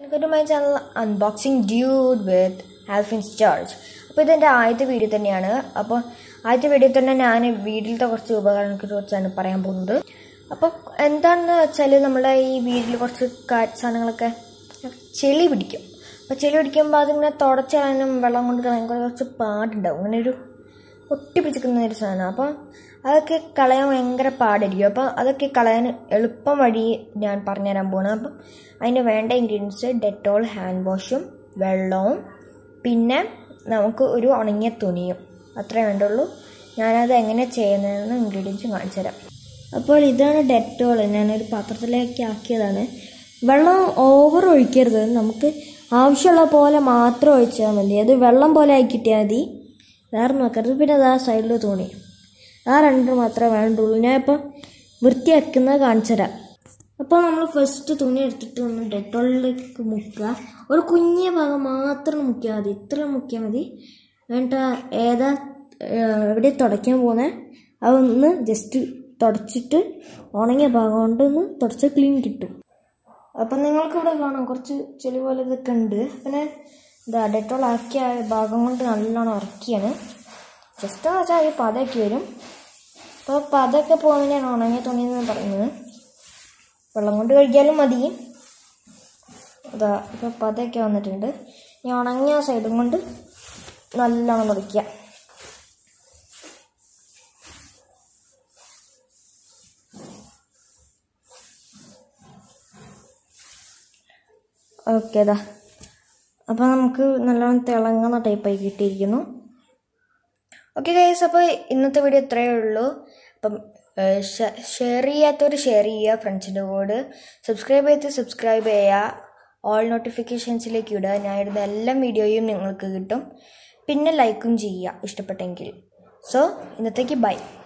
welcome to my channel unboxing dude with Alphins George അപ്പോൾ ഇതെൻ്റെ ആദ്യത്തെ വീഡിയോ തന്നെയാണ് അപ്പോൾ ആദ്യത്തെ വീഡിയോ തന്നെ ഞാൻ വീട്ടിലത്തെ കുറച്ച് ഉപകരണങ്ങളെ കുറിച്ചാണ് പറയാൻ പോകുന്നത് അപ്പോൾ എന്താണെന്ന് വെച്ചാൽ നമ്മുടെ ഈ വീട്ടിൽ കുറച്ച് കാ- സാധനങ്ങളൊക്കെ ചെളി പിടിക്കും അപ്പോൾ ചെളി പിടിക്കുമ്പോൾ അതിങ്ങനെ തുടച്ചാലും വെള്ളം കൊണ്ട് കളയാൻ കുറച്ച് പാടുണ്ടാവും അങ്ങനെ ഒരു ഒട്ടി പിടിച്ചിരിക്കുന്ന ഒരു സാധനം അപ്പോൾ അതൊക്കെ കളയാൻ ഭയങ്കര പാടായിരിക്കും അപ്പോൾ അതൊക്കെ കളയാൻ എളുപ്പം വഴി ഞാൻ പറഞ്ഞുതരാൻ പോകണം അപ്പം അതിന് വേണ്ട ഇൻഗ്രീഡിയൻസ് ഡെറ്റോൾ ഹാൻഡ് വാഷും വെള്ളവും പിന്നെ നമുക്ക് ഒരു ഉണങ്ങിയ തുണിയും അത്രേ വേണ്ടുള്ളൂ ഞാനത് എങ്ങനെ ചെയ്യുന്നതെന്ന് ഇൻഗ്രീഡിയൻസും കാണിച്ചു തരാം അപ്പോൾ ഇതാണ് ഡെറ്റോൾ ഞാനൊരു പാത്രത്തിലേക്ക് ആക്കിയതാണ് വെള്ളം ഓവർ ഒഴിക്കരുത് നമുക്ക് ആവശ്യമുള്ള പോലെ മാത്രം ഒഴിച്ചാൽ മതി അത് വെള്ളം പോലെ ആയി കിട്ടിയാൽ മതി വേറെ നോക്കരുത് പിന്നെ അതാ സൈഡിൽ തുണി ആ രണ്ട് മാത്രമേ വേണ്ടുള്ളൂ ഞാൻ ഇപ്പം വൃത്തിയാക്കുന്നത് കാണിച്ചു തരാം അപ്പോൾ നമ്മൾ ഫസ്റ്റ് തുണി എടുത്തിട്ട് ഒന്ന് ഡെറ്റോളിലേക്ക് മുക്കുക ഒരു കുഞ്ഞ ഭാഗം മാത്രം മുക്കിയാൽ മതി ഇത്ര മുക്കിയാൽ മതി എന്നിട്ട് ഏതാ ഏഹ്, എവിടെ തുടയ്ക്കാൻ പോകുന്നത് അതൊന്ന് ജസ്റ്റ് തുടച്ചിട്ട് ഉണങ്ങിയ ഭാഗം കൊണ്ട് ഒന്ന് തുടച്ച് ക്ലീൻ കിട്ടും അപ്പം നിങ്ങൾക്കിവിടെ കാണാം കുറച്ച് ചെളി പോലെ ഇതൊക്കെ ഉണ്ട് പിന്നെ ഇതാ ഡെറ്റോൾ ആക്കിയ ഭാഗം കൊണ്ട് നല്ലോണം ഇറക്കിയാണ് ജസ്റ്റ് എന്ന് വെച്ചാൽ ഈ പതയൊക്കെ വരും അപ്പോൾ പതൊക്കെ പോകുന്നതിനാണ് ഉണങ്ങിയ തുണി എന്ന് പറയുന്നത് വെള്ളം കൊണ്ട് കഴുകിയാലും മതി അതാ ഇപ്പോൾ പതയൊക്കെ വന്നിട്ടുണ്ട് ഈ ഉണങ്ങിയ സൈഡും കൊണ്ട് നല്ലോണം തുടയ്ക്കുക ഓക്കെ അതാ അപ്പോൾ നമുക്ക് നല്ലോണം തിളങ്ങുന്ന ടൈപ്പായി കിട്ടിയിരിക്കുന്നു ഓക്കെ ഗൈസ് അപ്പോൾ ഇന്നത്തെ വീഡിയോ ഇത്രയേ ഉള്ളൂ അപ്പം ഷെയർ ചെയ്യാത്തവർ ഷെയർ ചെയ്യുക ഫ്രണ്ട്സിൻ്റെ കൂടെ സബ്സ്ക്രൈബ് ചെയ്ത് സബ്സ്ക്രൈബ് ചെയ്യുക ഓൾ നോട്ടിഫിക്കേഷൻസിലേക്ക് ഇടുക ഞാൻ ഇടുന്ന എല്ലാ വീഡിയോയും നിങ്ങൾക്ക് കിട്ടും പിന്നെ ലൈക്കും ചെയ്യുക ഇഷ്ടപ്പെട്ടെങ്കിൽ സോ ഇന്നത്തേക്ക് ബൈ